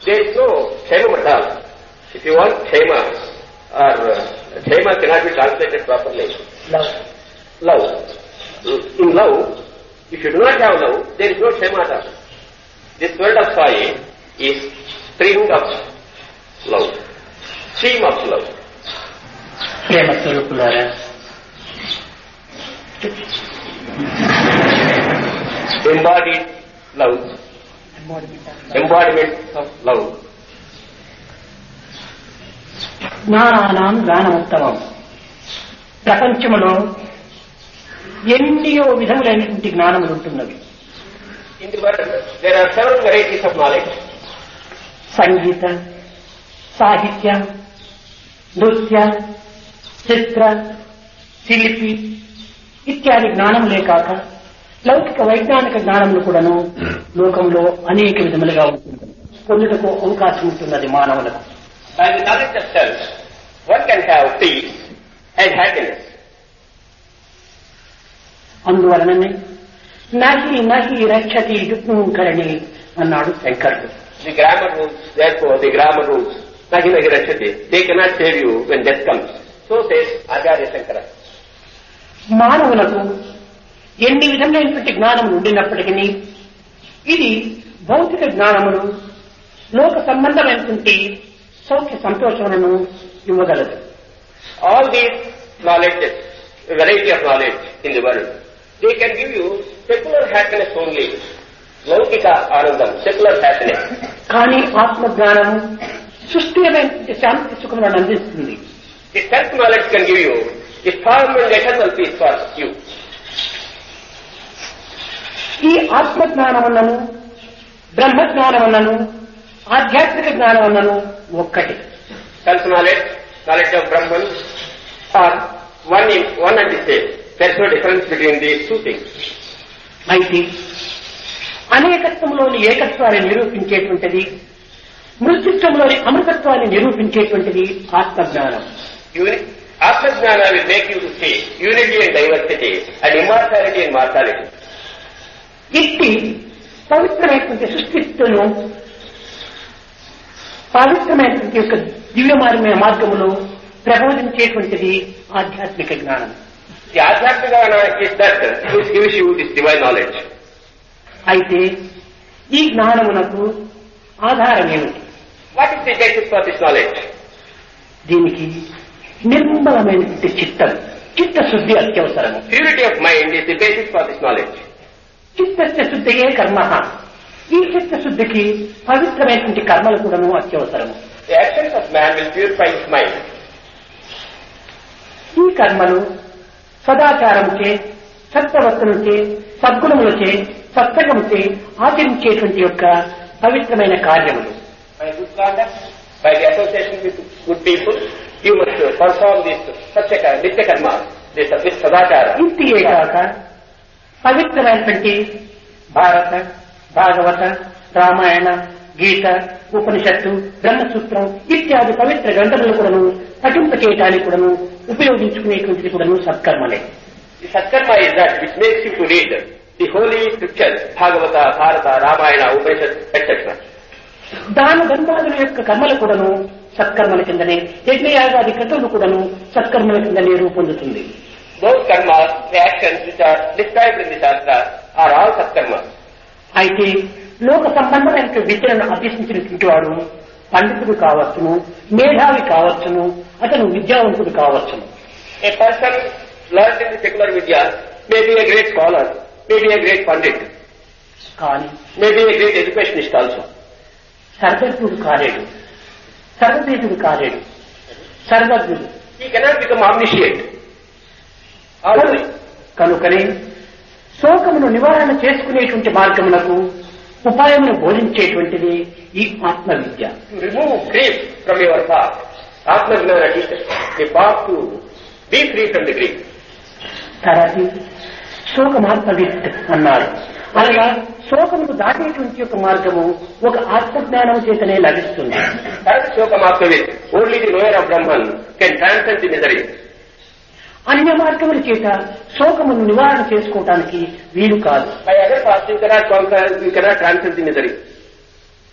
There is no Kshema at all. If you want Kshema, or uh, Kshema cannot be translated properly. Love Love. In love, if you do not have love, there is no Kshema at all. This world of Sai is spring of love, stream of love. ప్రేమ స్వరూపులారా Embodied love, embodiment of love. జ్ఞానానాం జ్ఞానముత్తమం ప్రపంచంలో ఎన్నో విధములైనటువంటి జ్ఞానములు ఉంటున్నవి In the world, there are several varieties of knowledge. సంగీత సాహిత్య నృత్య చిత్ర శిల్పి ఇత్యాది జ్ఞానములే కాక లౌకిక వైజ్ఞానిక జ్ఞానములు కూడాను లోకంలో అనేక విధములుగా ఉంటుంది పొందుటకు అవకాశం ఉంటున్నది మానవులకు By the knowledge of self, one can have peace and happiness. అందువలననే నహి నహి రక్షతి యుగ్మకరణి అన్నాడు శంకరుడు The grammar rules, therefore, the grammar rules, Nahi Nahi Rachati, they cannot save you when death comes. So says Acharya Shankara. మానవులకు ఎన్ని విధములైనటువంటి జ్ఞానములు ఉండినప్పటికీ ఇది భౌతిక జ్ఞానములు లోక సంబంధమైనటువంటి సౌఖ్య సంతోషములను ఇవ్వగలదు All these knowledges, a variety of knowledge in the world, they can give you secular happiness only. Laukika Anandam, secular happiness. కానీ ఆత్మ జ్ఞానము సుస్థిరమైనటువంటి శాంతి సుఖములను అందిస్తుంది The self-knowledge can give you a firm and eternal peace for you. ఈ ఆత్మ జ్ఞానములను బ్రహ్మ జ్ఞానములను ఆధ్యాత్మిక జ్ఞానములను ఒక్కటి Self-knowledge, knowledge of Brahman are one, in, one and the same. There is no difference between these two things. అయితే అనేకత్వంలోని ఏకత్వాన్ని నిరూపించేటువంటిది మృత్యుత్వంలోని అమృతత్వాన్ని నిరూపించేటువంటిది ఆత్మజ్ఞానం Uni- Atmajnana will make you to see unity and diversity and immortality and mortality. ఇట్టి పవిత్రమైనటువంటి సృష్టిత్తును పవిత్రమైనటువంటి యొక్క దివ్యమార్గమైన మార్గములో ప్రబోధించేటువంటిది ఆధ్యాత్మిక జ్ఞానం The Adhyatmika is that which gives you this divine knowledge. అయితే ఈ జ్ఞానమునకు ఆధారం ఏమిటి What is the basis for this knowledge? దీనికి నిర్మలమైనటువంటి చిత్తం చిత్తశుద్ధి అత్యవసరము Purity of mind is the basis for this knowledge. చిత్తస్య శుద్ధియే కర్మ ఈ చిత్తశుద్ధికి పవిత్రమైనటువంటి కర్మలు కూడాను అత్యవసరము The actions of man will purify his mind. ఈ కర్మలు సదాచారముచే సత్ప్రవర్తనచే సద్గుణములచే సత్సంగముచే ఆచరించేటువంటి యొక్క పవిత్రమైన కార్యములు By good conduct, by the association with good people, you must perform this Satyaka, Nitya Karma, this, this Sadachara. ఇంటియే కాక పవిత్రమైనటువంటి భారత భాగవత రామాయణ గీత ఉపనిషత్తు బ్రహ్మసూత్రం ఇత్యాది పవిత్ర గ్రంథములు కూడాను పఠింప చేయడానికి కూడాను ఉపయోగించుకునేటువంటిది కూడాను సత్కర్మలే The Satkarma is that which makes you to read the holy scriptures, Bhagavata, Bharata, Ramayana, Upanishad, etc. దాన ధర్మాదుల యొక్క కర్మలు కూడాను సత్కర్మల కిందనే యజ్ఞయాగాది క్రతువులు కూడాను సత్కర్మల కిందనే రూపొందుతుంది Those karmas, the actions which are described in the Shastra, are all Satkarmas. అయితే లోక సంబంధమైన విద్యలను అభ్యసించినటువంటి వాడు పండితుడు కావచ్చును మేధావి కావచ్చును అతను విద్యావంతుడు కావచ్చును A person learned in the secular Vidya may be a great scholar, may be a great Pandit, కానీ may be a great educationist also. సర్వజ్ఞుడు కాలేడు సర్వదేశుడు కాలేడు సర్వజ్ఞుడు He cannot become omniscient. Although కనుకనే శోకమును నివారణ చేసుకునేటువంటి మార్గమునకు ఉపాయమును బోధించేటువంటిది ఈ ఆత్మ విద్య to remove grief from your path, Atmajnana teaches the path to be free from the grief. తరది శోకమాత్మవిత్ అన్నారు అనగా శోకమును దాటేటువంటి యొక్క మార్గము ఒక ఆత్మజ్ఞానం చేతనే లభిస్తుంది That Shokamakavit, only the knower of Brahman can transcend the misery. అన్య మార్గముల చేత శోకమును నివారణ చేసుకోవటానికి వీలు కాదు By other paths you cannot conquer, you cannot transcend the misery.